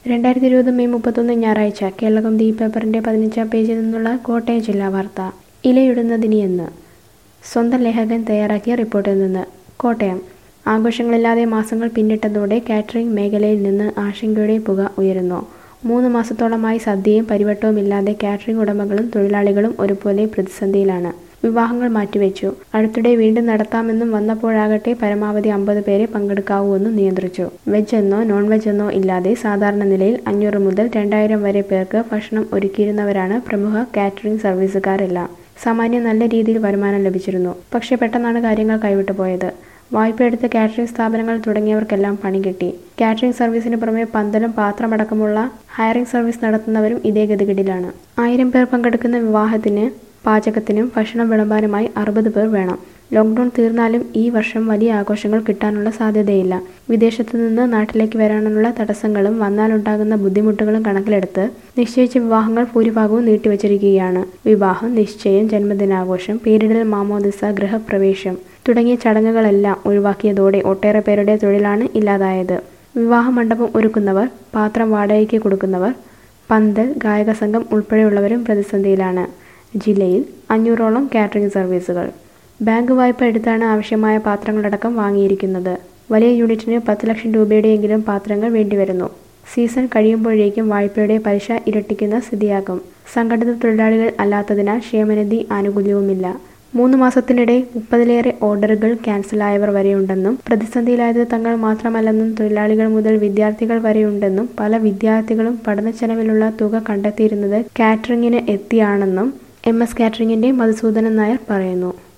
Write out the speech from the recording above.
രണ്ടായിരത്തി ഇരുപത് മെയ് മുപ്പത്തൊന്ന് ഞായറാഴ്ച കേരളകം ദീ പേപ്പറിന്റെ പതിനഞ്ചാം പേജിൽ നിന്നുള്ള കോട്ടയം ജില്ലാ വാർത്ത ഇലയിടുന്നതിനിയെന്ന് സ്വന്തം ലേഖകൻ തയ്യാറാക്കിയ റിപ്പോർട്ടിൽ നിന്ന് കോട്ടയം ആഘോഷങ്ങളില്ലാതെ മാസങ്ങൾ പിന്നിട്ടതോടെ കാറ്ററിംഗ് മേഖലയിൽ നിന്ന് ആശങ്കയുടെ പുക ഉയരുന്നു മൂന്ന് മാസത്തോളമായി സദ്യയും പരിവട്ടവും ഇല്ലാതെ കാറ്ററിംഗ് ഉടമകളും തൊഴിലാളികളും ഒരുപോലെ പ്രതിസന്ധിയിലാണ് വിവാഹങ്ങൾ മാറ്റിവെച്ചു അടുത്തിടെ വീണ്ടും നടത്താമെന്നും വന്നപ്പോഴാകട്ടെ പരമാവധി അമ്പത് പേരെ പങ്കെടുക്കാവൂവെന്നും നിയന്ത്രിച്ചു വെജ് എന്നോ നോൺ വെജ് എന്നോ ഇല്ലാതെ സാധാരണ നിലയിൽ അഞ്ഞൂറ് മുതൽ രണ്ടായിരം വരെ പേർക്ക് ഭക്ഷണം ഒരുക്കിയിരുന്നവരാണ് പ്രമുഖ കാറ്ററിംഗ് സർവീസുകാരെല്ലാം സാമാന്യം നല്ല രീതിയിൽ വരുമാനം ലഭിച്ചിരുന്നു പക്ഷേ പെട്ടെന്നാണ് കാര്യങ്ങൾ കൈവിട്ടു പോയത് വായ്പയെടുത്ത് കാറ്ററിംഗ് സ്ഥാപനങ്ങൾ തുടങ്ങിയവർക്കെല്ലാം പണി കിട്ടി കാറ്ററിംഗ് സർവീസിന് പുറമെ പന്തലും പാത്രമടക്കമുള്ള ഹയറിംഗ് സർവീസ് നടത്തുന്നവരും ഇതേ ഗതികേടിലാണ് ആയിരം പേർ പങ്കെടുക്കുന്ന വിവാഹത്തിന് പാചകത്തിനും ഭക്ഷണം വിളമ്പാനുമായി അറുപത് പേർ വേണം ലോക്ക്ഡൌൺ തീർന്നാലും ഈ വർഷം വലിയ ആഘോഷങ്ങൾ കിട്ടാനുള്ള സാധ്യതയില്ല വിദേശത്തു നിന്ന് നാട്ടിലേക്ക് വരാനുള്ള തടസ്സങ്ങളും വന്നാലുണ്ടാകുന്ന ബുദ്ധിമുട്ടുകളും കണക്കിലെടുത്ത് നിശ്ചയിച്ച വിവാഹങ്ങൾ ഭൂരിഭാഗവും നീട്ടിവച്ചിരിക്കുകയാണ് വിവാഹം നിശ്ചയം ജന്മദിനാഘോഷം പേരിടൽ മാമോദിസ ഗൃഹപ്രവേശം തുടങ്ങിയ ചടങ്ങുകളെല്ലാം ഒഴിവാക്കിയതോടെ ഒട്ടേറെ പേരുടെ തൊഴിലാണ് ഇല്ലാതായത് വിവാഹ മണ്ഡപം ഒരുക്കുന്നവർ പാത്രം വാടകയ്ക്ക് കൊടുക്കുന്നവർ പന്തൽ ഗായക സംഘം ഉൾപ്പെടെയുള്ളവരും പ്രതിസന്ധിയിലാണ് ജില്ലയിൽ അഞ്ഞൂറോളം കാറ്ററിംഗ് സർവീസുകൾ ബാങ്ക് വായ്പ എടുത്താണ് ആവശ്യമായ പാത്രങ്ങളടക്കം വാങ്ങിയിരിക്കുന്നത് വലിയ യൂണിറ്റിന് പത്ത് ലക്ഷം രൂപയുടെയെങ്കിലും പാത്രങ്ങൾ വേണ്ടിവരുന്നു സീസൺ കഴിയുമ്പോഴേക്കും വായ്പയുടെ പലിശ ഇരട്ടിക്കുന്ന സ്ഥിതിയാകും സംഘടിത തൊഴിലാളികൾ അല്ലാത്തതിനാൽ ക്ഷേമനിധി ആനുകൂല്യവുമില്ല മൂന്ന് മാസത്തിനിടെ മുപ്പതിലേറെ ഓർഡറുകൾ ക്യാൻസലായവർ വരെയുണ്ടെന്നും പ്രതിസന്ധിയിലായത് തങ്ങൾ മാത്രമല്ലെന്നും തൊഴിലാളികൾ മുതൽ വിദ്യാർത്ഥികൾ വരെയുണ്ടെന്നും പല വിദ്യാർത്ഥികളും പഠനച്ചെലവിലുള്ള തുക കണ്ടെത്തിയിരുന്നത് കാറ്ററിംഗിന് എത്തിയാണെന്നും എം എസ് കാറ്ററിംഗിന്റെ മധുസൂദനൻ നായർ പറയുന്നു